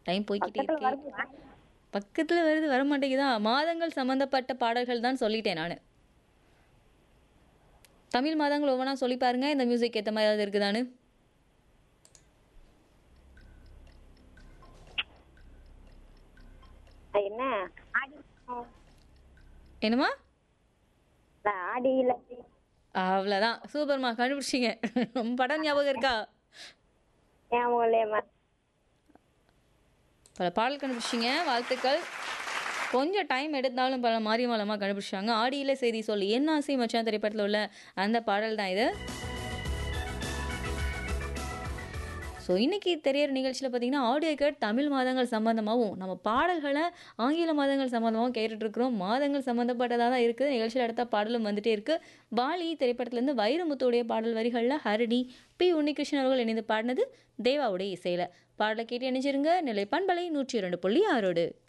time போய்க்கிட்டே பக்கத்துல இருக்கு வருது பக்கத்தில் வருது வர மாட்டேங்குதா மாதங்கள் சம்மந்தப்பட்ட பாடல்கள் தான் சொல்லிட்டேன் நான் தமிழ் மாதங்கள் ஒவ்வொன்றா சொல்லி பாருங்க இந்த மியூசிக் ஏற்ற மாதிரி ஏதாவது இருக்குதான்னு அது என்ன ஆடி என்னம்மா இந்த ஆடியில அவ்வளோதான் சூப்பர்மா கண்டுபிடிச்சிங்க நம்ம படம் ஞாபகம் இருக்கா ஞாபகம் இல்லையம்மா பல பாடல் கண்டுபிடிச்சிங்க வாழ்த்துக்கள் கொஞ்சம் டைம் எடுத்தாலும் பல மாரியமாலமாக கண்டுபிடிச்சாங்க ஆடியில் செய்தி சொல்லி என்ன ஆசை மச்சான் திரைப்படத்தில் உள்ள அந்த பாடல் தான் இது ஸோ இன்னைக்கு தெரியற நிகழ்ச்சியில் பார்த்தீங்கன்னா ஆடியோ கேட் தமிழ் மாதங்கள் சம்மந்தமாகவும் நம்ம பாடல்களை ஆங்கில மாதங்கள் சம்மந்தமாகவும் கேட்டுட்டு இருக்கிறோம் மாதங்கள் சம்மந்தப்பட்டதாக தான் இருக்குது நிகழ்ச்சியில் அடுத்த பாடலும் வந்துட்டே இருக்கு பாலி திரைப்படத்துலேருந்து வைரமுத்துடைய பாடல் வரிகளில் ஹரிணி பி உன்னிகிருஷ்ணன் அவர்கள் இணைந்து பாடினது தேவாவுடைய இசையில் பாடலை கேட்டு இணைஞ்சிருங்க நிலை பண்பலை நூற்றி இரண்டு புள்ளி ஆறோடு